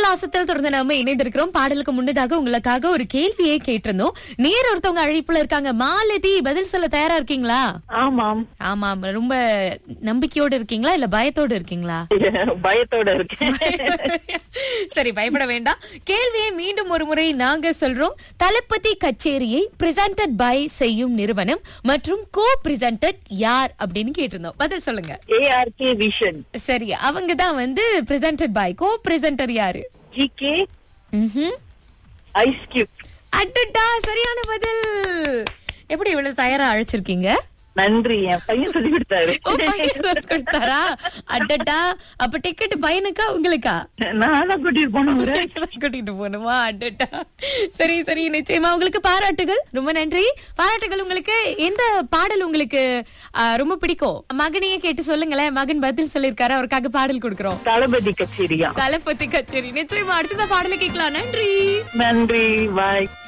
பாசத்தில் தொடர்ந்து நாம இணைந்திருக்கிறோம் பாடலுக்கு முன்னதாக உங்களுக்காக ஒரு கேள்வியை கேட்டிருந்தோம் நேர் ஒருத்தவங்க அழைப்புல இருக்காங்க மாலதி பதில் சொல்ல தயாரா இருக்கீங்களா ஆமாம் ஆமா ரொம்ப நம்பிக்கையோடு இருக்கீங்களா இல்ல பயத்தோடு இருக்கீங்களா பயத்தோட இருக்கேன் சரி பயப்பட வேண்டாம் கேள்வியை மீண்டும் ஒரு முறை நாங்க சொல்றோம் தளபதி கச்சேரியை பிரசன்டட் பை செய்யும் நிறுவனம் மற்றும் கோ பிரசன்டட் யார் அப்படின்னு கேட்டிருந்தோம் பதில் சொல்லுங்க ஏஆர்கே விஷன் சரி அவங்க தான் வந்து பிரசன்டட் பை கோ பிரசன்டர் யாரு ஜிகே ம்ஹும். ஐஸ் கியூப் அடடா சரியான பதில் எப்படி இவ்வளவு தயாரா அழைச்சிருக்கீங்க நன்றி என் பையன் சொல்லி கொடுத்தாரு ஓ, பையன் வந்து கொடுத்தாரா அடடா அப்ப டிக்கெட் பையனுக்கா உங்களுக்கா நான் தான் கூட்டிட்டு போனேன் அவரை. கூட்டிட்டு போகணுமா அடடா சரி சரி நிச்சயமா உங்களுக்கு பாராட்டுகள் ரொம்ப நன்றி பாராட்டுகள் உங்களுக்கு எந்த பாடல் உங்களுக்கு ஆ, ரொம்ப பிடிக்கும் மகனையே கேட்டு சொல்லுங்களேன் மகன் பதில் சொல்லிருக்காரு அவருக்காக பாடல் கொடுக்கிறோம் தளபதி கச்சேரியா தளபதி கச்சேரி நிச்சயமா அடுத்தத பாடலை கேட்கலாம் நன்றி நன்றி பாய்